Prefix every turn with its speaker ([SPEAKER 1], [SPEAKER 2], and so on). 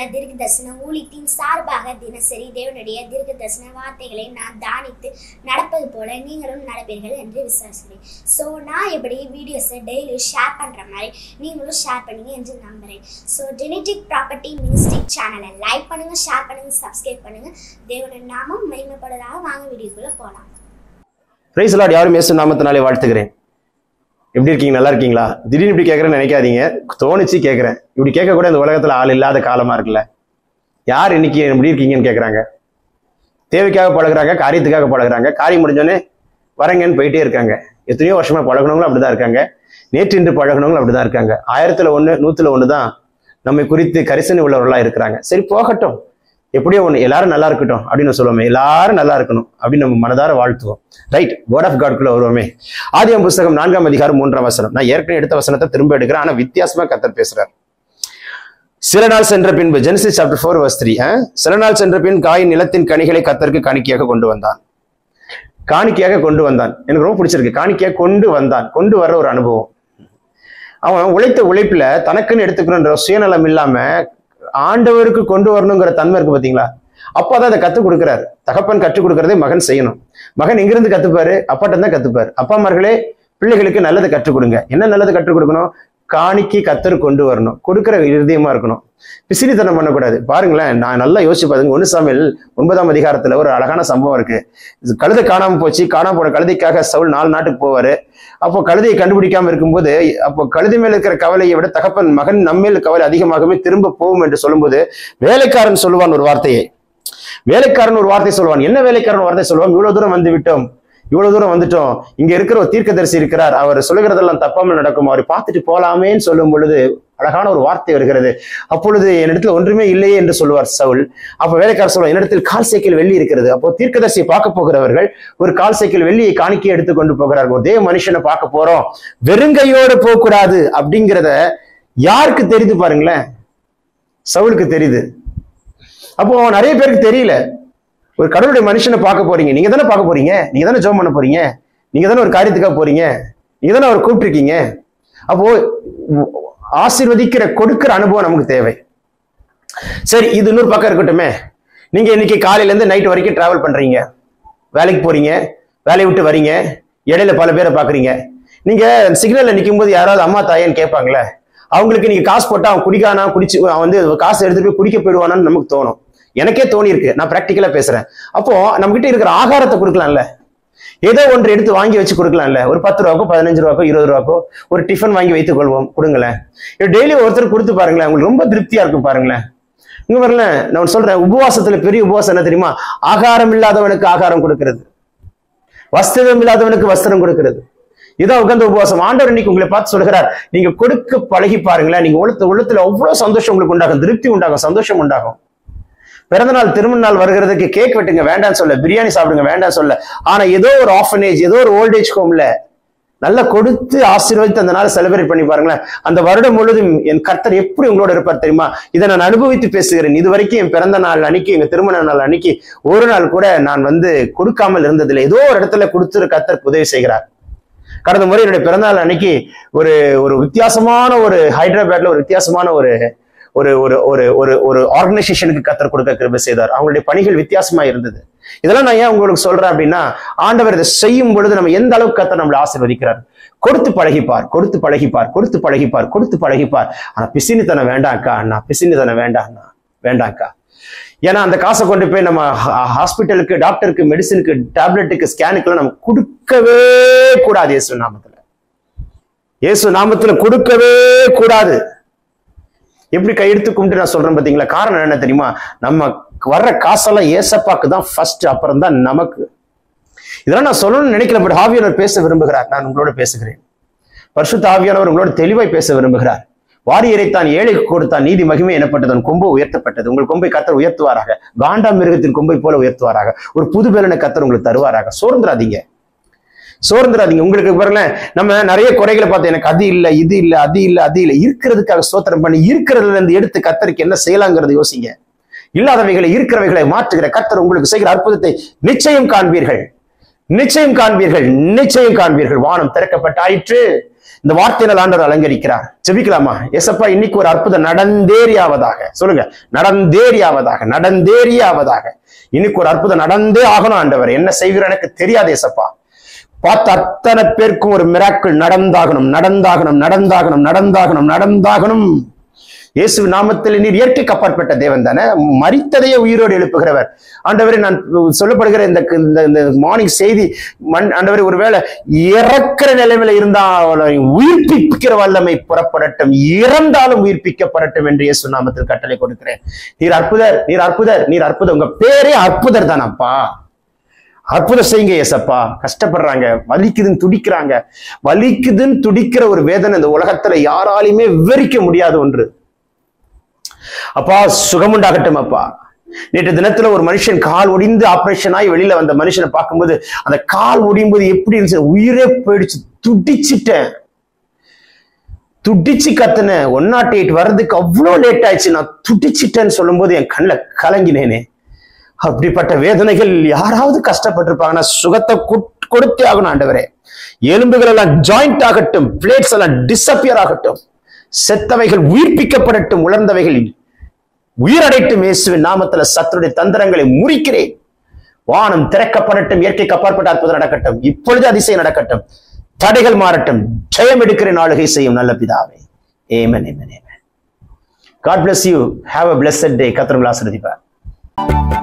[SPEAKER 1] தீர்க்க தரிசன ஊழியத்தின் சார்பாக தினசரி தேவனுடைய தீர்க்க தரிசன வார்த்தைகளை நான் தானித்து நடப்பது போல நீங்களும் நடப்பீர்கள் என்று விசுவாசிக்கிறேன் ஸோ நான் எப்படி வீடியோஸை டெய்லி ஷேர் பண்ணுற மாதிரி நீங்களும் ஷேர் பண்ணுங்க என்று நம்புகிறேன் ஸோ ஜெனட்டிக் ப்ராப்பர்ட்டி மினிஸ்டிக் சேனலை லைக் பண்ணுங்க ஷேர் பண்ணுங்க சப்ஸ்கிரைப் பண்ணுங்க தேவனின் நாமம் மகிமைப்படுவதாக வாங்க வீடியோக்குள்ளே போகலாம்
[SPEAKER 2] பிரைஸ் லார்ட் யாரும் இயேசு நாமத்தினாலே வாழ்த்துக்கிறேன் எப்படி இருக்கீங்க நல்லா இருக்கீங்களா திடீர்னு இப்படி கேட்குறேன்னு நினைக்காதீங்க தோணுச்சு கேட்குறேன் இப்படி கேட்க கூட இந்த உலகத்துல ஆள் இல்லாத காலமா இருக்குல்ல யார் இன்னைக்கு எப்படி இருக்கீங்கன்னு கேட்குறாங்க தேவைக்காக பழகுறாங்க காரியத்துக்காக பழகுறாங்க காரியம் முடிஞ்சோடனே வரங்கன்னு போயிட்டே இருக்காங்க எத்தனையோ வருஷமா பழகுனவங்களும் அப்படிதான் இருக்காங்க நேற்று இன்று பழகுனவங்களும் அப்படிதான் இருக்காங்க ஆயிரத்துல ஒண்ணு நூத்துல ஒண்ணு தான் நம்மை குறித்து கரிசனை உள்ளவர்களா இருக்கிறாங்க சரி போகட்டும் எப்படியோ ஒண்ணு எல்லாரும் நல்லா இருக்கட்டும் அப்படின்னு சொல்லுவோமே எல்லாரும் நல்லா இருக்கணும் அப்படின்னு நம்ம மனதார வாழ்த்துவோம் ரைட் வேர்ட் ஆஃப் காட்குள்ள வருவோமே ஆதியம் புஸ்தகம் நான்காம் அதிகாரம் மூன்றாம் வசனம் நான் ஏற்கனவே எடுத்த வசனத்தை திரும்ப எடுக்கிறேன் ஆனா வித்தியாசமா கத்தர் பேசுறார் சில நாள் சென்ற பின்பு Genesis chapter four verse three சில நாள் சென்ற பின் காயின் நிலத்தின் கனிகளை கத்தருக்கு காணிக்கையாக கொண்டு வந்தான் காணிக்கையாக கொண்டு வந்தான் எனக்கு ரொம்ப பிடிச்சிருக்கு காணிக்கையாக கொண்டு வந்தான் கொண்டு வர்ற ஒரு அனுபவம் அவன் உழைத்த உழைப்புல தனக்குன்னு எடுத்துக்கணுன்ற சுயநலம் இல்லாம ஆண்டவருக்கு கொண்டு வரணுங்கிற தன்மை இருக்கு பாத்தீங்களா அப்பா தான் அதை கத்துக் கொடுக்கிறாரு தகப்பன் கற்றுக் கொடுக்கறதே மகன் செய்யணும் மகன் எங்கிருந்து கத்துப்பாரு அப்பாட்ட தான் கத்துப்பாரு அப்பா அம்மார்களே பிள்ளைகளுக்கு நல்லதை கற்றுக் கொடுங்க என்ன நல்லது கற்றுக் கொடுக்கணும் காணிக்கை கத்தர் கொண்டு வரணும் கொடுக்கிற இருதயமா இருக்கணும் பிசினித்தனம் பண்ணக்கூடாது பாருங்களேன் நான் நல்லா யோசிச்சு பாருங்க ஒன்னு சாமியில் ஒன்பதாம் அதிகாரத்துல ஒரு அழகான சம்பவம் இருக்கு இது கழுதை காணாம போச்சு காணாம போன கழுதைக்காக சவுல் நாலு நாட்டுக்கு போவாரு அப்போ கழுதையை கண்டுபிடிக்காம இருக்கும்போது அப்போ கழுதை மேல இருக்கிற கவலையை விட தகப்பன் மகன் நம்மேல் கவலை அதிகமாகவே திரும்ப போகும் என்று சொல்லும்போது வேலைக்காரன் சொல்லுவான் ஒரு வார்த்தையை வேலைக்காரன் ஒரு வார்த்தை சொல்லுவான் என்ன வேலைக்காரன் வார்த்தை சொல்லுவான் இவ்வளவு தூரம் வந்து விட்டோம் இவ்வளவு தூரம் வந்துட்டோம் இங்க இருக்கிற ஒரு தீர்க்கதரிசி இருக்கிறார் அவர் சொல்லுகிறதெல்லாம் தப்பாமல் நடக்கும் அவரை பார்த்துட்டு போலாமேன்னு சொல்லும் பொழுது அழகான ஒரு வார்த்தை வருகிறது அப்பொழுது என்னிடத்துல ஒன்றுமே இல்லையே என்று சொல்லுவார் சவுல் அப்ப வேலைக்காரர் சொல்லுவார் என்னிடத்தில் கால் சைக்கிள் வெள்ளி இருக்கிறது அப்போ தீர்க்கதரிசியை பார்க்க போகிறவர்கள் ஒரு கால் சைக்கிள் வெள்ளியை காணிக்கை எடுத்து கொண்டு போகிறார்கள் ஒரு தேவ மனுஷனை பார்க்க போறோம் வெறுங்கையோடு போக கூடாது அப்படிங்கிறத யாருக்கு தெரியுது பாருங்களேன் சவுலுக்கு தெரியுது அப்போ நிறைய பேருக்கு தெரியல ஒரு கடவுளுடைய மனுஷனை பார்க்க போறீங்க நீங்க தானே பார்க்க போறீங்க நீங்க தானே ஜோம் பண்ண போறீங்க நீங்க தானே ஒரு காரியத்துக்காக போறீங்க நீங்க தானே அவர் கூப்பிட்டுருக்கீங்க அப்போ ஆசீர்வதிக்கிற கொடுக்கிற அனுபவம் நமக்கு தேவை சரி இது இன்னொரு பக்கம் இருக்கட்டுமே நீங்க இன்னைக்கு காலையில இருந்து நைட் வரைக்கும் டிராவல் பண்றீங்க வேலைக்கு போறீங்க வேலையை விட்டு வரீங்க இடையில பல பேரை பாக்குறீங்க நீங்க சிக்னல்ல நிற்கும் போது யாராவது அம்மா தாயேன்னு கேட்பாங்களே அவங்களுக்கு நீங்க காசு போட்டா அவன் குடிக்கானா குடிச்சு அவன் வந்து காசு எடுத்துட்டு போய் குடிக்க போயிடுவானான்னு நமக்கு தோணும் எனக்கே தோணி இருக்கு நான் பிராக்டிக்கலா பேசுறேன் அப்போ நம்ம கிட்ட இருக்கிற ஆகாரத்தை கொடுக்கலாம்ல ஏதோ ஒன்று எடுத்து வாங்கி வச்சு கொடுக்கலாம்ல ஒரு பத்து ரூபாக்கோ பதினஞ்சு ரூபாக்கோ இருபது ரூபாக்கோ ஒரு டிஃபன் வாங்கி வைத்துக் கொள்வோம் கொடுங்களேன் டெய்லி ஒருத்தர் கொடுத்து பாருங்களேன் உங்களுக்கு ரொம்ப திருப்தியா இருக்கும் பாருங்களேன் இங்க வரல நான் சொல்றேன் உபவாசத்துல பெரிய உபவாசம் என்ன தெரியுமா ஆகாரம் இல்லாதவனுக்கு ஆகாரம் கொடுக்கிறது வஸ்திரம் இல்லாதவனுக்கு வஸ்திரம் கொடுக்கிறது இதான் உகந்த உபவாசம் ஆண்டவர் இன்னைக்கு உங்களை பார்த்து சொல்கிறார் நீங்க கொடுக்க பழகி பாருங்களேன் நீங்க உள்ளத்து உள்ளத்துல அவ்வளவு சந்தோஷம் உங்களுக்கு உண்டாகும் திருப்தி உண்டாகும் சந்தோஷம் உண்டாகும் பிறந்த நாள் திருமண நாள் வருகிறதுக்கு கேக் வெட்டுங்க வேண்டாம் சொல்ல பிரியாணி சாப்பிடுங்க வேண்டாம் சொல்ல ஆனா ஏதோ ஒரு ஆஃபனேஜ் ஏதோ ஒரு ஓல்டேஜ் ஹோம்ல நல்லா கொடுத்து ஆசீர்வதித்து அந்த நாள் செலிப்ரேட் பண்ணி பாருங்களேன் அந்த வருடம் முழுதும் என் கர்த்தர் எப்படி உங்களோட இருப்பார் தெரியுமா இதை நான் அனுபவித்து பேசுகிறேன் இது வரைக்கும் என் பிறந்த நாள் அன்னைக்கு எங்க திருமண நாள் அன்னைக்கு ஒரு நாள் கூட நான் வந்து கொடுக்காமல் இருந்ததில்லை ஏதோ ஒரு இடத்துல கொடுத்து கர்த்தர் உதவி செய்கிறார் கடந்த முறை என்னுடைய பிறந்தநாள் அன்னைக்கு ஒரு ஒரு வித்தியாசமான ஒரு ஹைதராபாத்ல ஒரு வித்தியாசமான ஒரு ஒரு ஒரு ஒரு ஒரு ஒரு ஆர்கனைசேஷனுக்கு கத்தர் கொடுக்க கிருபை செய்தார் அவங்களுடைய பணிகள் வித்தியாசமா இருந்தது இதெல்லாம் நான் ஏன் உங்களுக்கு சொல்றேன் அப்படின்னா ஆண்டவர் இதை செய்யும் பொழுது நம்ம எந்த அளவுக்கு கத்தர் நம்மளை ஆசீர்வதிக்கிறார் கொடுத்து பழகிப்பார் கொடுத்து பழகிப்பார் கொடுத்து பழகிப்பார் கொடுத்து பழகிப்பார் ஆனா பிசினித்தனம் வேண்டாம்க்கா அண்ணா பிசினித்தனம் வேண்டாம் அண்ணா வேண்டாம்க்கா ஏன்னா அந்த காசை கொண்டு போய் நம்ம ஹாஸ்பிட்டலுக்கு டாக்டருக்கு மெடிசனுக்கு டேப்லெட்டுக்கு ஸ்கேனுக்குலாம் நம்ம கொடுக்கவே கூடாது இயேசு நாமத்துல இயேசு நாமத்துல கொடுக்கவே கூடாது எப்படி கையெடுத்து கும்பிட்டு நான் சொல்றேன் பாத்தீங்களா காரணம் என்ன தெரியுமா நம்ம வர்ற காசெல்லாம் ஏசப்பாக்கு தான் ஃபர்ஸ்ட் அப்புறம் தான் நமக்கு இதெல்லாம் நான் சொல்லணும்னு நினைக்கல பட் ஆவியானவர் பேச விரும்புகிறார் நான் உங்களோட பேசுகிறேன் பரிசுத்த ஆவியானவர் உங்களோட தெளிவாய் பேச விரும்புகிறார் வாரியரை தான் ஏழைக்கு கொடுத்தான் நீதி மகிமை எனப்பட்டது உன் கொம்பு உயர்த்தப்பட்டது உங்கள் கொம்பை கத்தர் உயர்த்துவாராக காண்டா மிருகத்தின் கொம்பை போல உயர்த்துவாராக ஒரு புது பேலனை கத்தர் உங்களுக்கு தருவாராக சோர்ந்துராதீங்க சோர்ந்துராதீங்க உங்களுக்கு பாருங்களேன் நம்ம நிறைய குறைகளை பார்த்து எனக்கு அது இல்லை இது இல்லை அது இல்லை அது இல்லை இருக்கிறதுக்காக ஸ்தோத்திரம் பண்ணி இருக்கிறதுல இருந்து எடுத்து கத்தருக்கு என்ன செய்யலாங்கிறத யோசிங்க இல்லாதவைகளை இருக்கிறவைகளை மாற்றுகிற கத்தர் உங்களுக்கு செய்கிற அற்புதத்தை நிச்சயம் காண்பீர்கள் நிச்சயம் காண்பீர்கள் நிச்சயம் காண்பீர்கள் வானம் திறக்கப்பட்டாயிற்று இந்த வார்த்தையினால் ஆண்டவர் அலங்கரிக்கிறார் ஜெபிக்கலாமா எசப்பா இன்னைக்கு ஒரு அற்புதம் நடந்தேறியாவதாக சொல்லுங்க நடந்தேறியாவதாக நடந்தேறியாவதாக இன்னைக்கு ஒரு அற்புதம் நடந்தே ஆகணும் ஆண்டவர் என்ன செய்கிற எனக்கு தெரியாது எசப்பா பார்த்த அத்தனை பேருக்கும் ஒரு மிராக்கள் நடந்தாகணும் நடந்தாகணும் நடந்தாகணும் நடந்தாகணும் நடந்தாகணும் இயேசு நாமத்தில் நீர் இயற்கைக்கு அப்பாற்பட்ட தேவன் தானே மரித்ததையே உயிரோடு எழுப்புகிறவர் ஆண்டவரே நான் சொல்லப்படுகிற இந்த இந்த மார்னிங் செய்தி மண் ஆண்டவரே ஒருவேளை இறக்கிற நிலைமையில இருந்தா அவளை உயிர்ப்பிக்கிற வல்லமை புறப்படட்டும் இறந்தாலும் உயிர்ப்பிக்கப்படட்டும் என்று இயேசு நாமத்தில் கட்டளை கொடுக்கிறேன் நீர் அற்புதர் நீர் அற்புதர் நீர் அற்புதர் உங்க பேரே அற்புதர் தானப்பா அற்புதம் செய்யுங்க ஏசப்பா கஷ்டப்படுறாங்க வலிக்குதுன்னு துடிக்கிறாங்க வலிக்குதுன்னு துடிக்கிற ஒரு வேதனை இந்த உலகத்துல யாராலையுமே விவரிக்க முடியாத ஒன்று அப்பா சுகமுண்டாகட்டும் அப்பா நேற்று தினத்துல ஒரு மனுஷன் கால் ஒடிந்து ஆபரேஷன் ஆகி வெளியில வந்த மனுஷனை பார்க்கும்போது அந்த கால் ஒடியும் போது எப்படி இருந்துச்சு உயிரே போயிடுச்சு துடிச்சிட்டேன் துடிச்சு கத்துன ஒன் நாட் எயிட் வர்றதுக்கு அவ்வளோ லேட் ஆயிடுச்சு நான் துடிச்சிட்டேன்னு சொல்லும்போது என் கண்ணில் கலங்கினேனே அப்படிப்பட்ட வேதனைகள் யாராவது கஷ்டப்பட்டிருப்பாங்கன்னா சுகத்தை கொட்- கொடுத்தே ஆகணும் ஆண்டவரே எலும்புகள் எல்லாம் ஜாயிண்ட் ஆகட்டும் பிளேட்ஸ் எல்லாம் டிசப்பியர் ஆகட்டும் செத்தவைகள் உயிர்ப்பிக்கப்படட்டும் உலர்ந்தவைகள் உயிரடைட்டும் இயேசுவின் நாமத்துல சத்துருடைய தந்திரங்களை முறிக்கிறேன் வானம் திறக்கப்படட்டும் இயற்கைக்கு அப்பாற்பட்ட அற்புதம் நடக்கட்டும் இப்பொழுது அதிசயம் நடக்கட்டும் தடைகள் மாறட்டும் ஜெயம் எடுக்கிறேன் ஆளுகை செய்யும் நல்ல பிதாவே ஏமன் ஏமன் ஏமன் God bless you have a blessed day கத்திரங்கள் ஆசிரதிப்பார்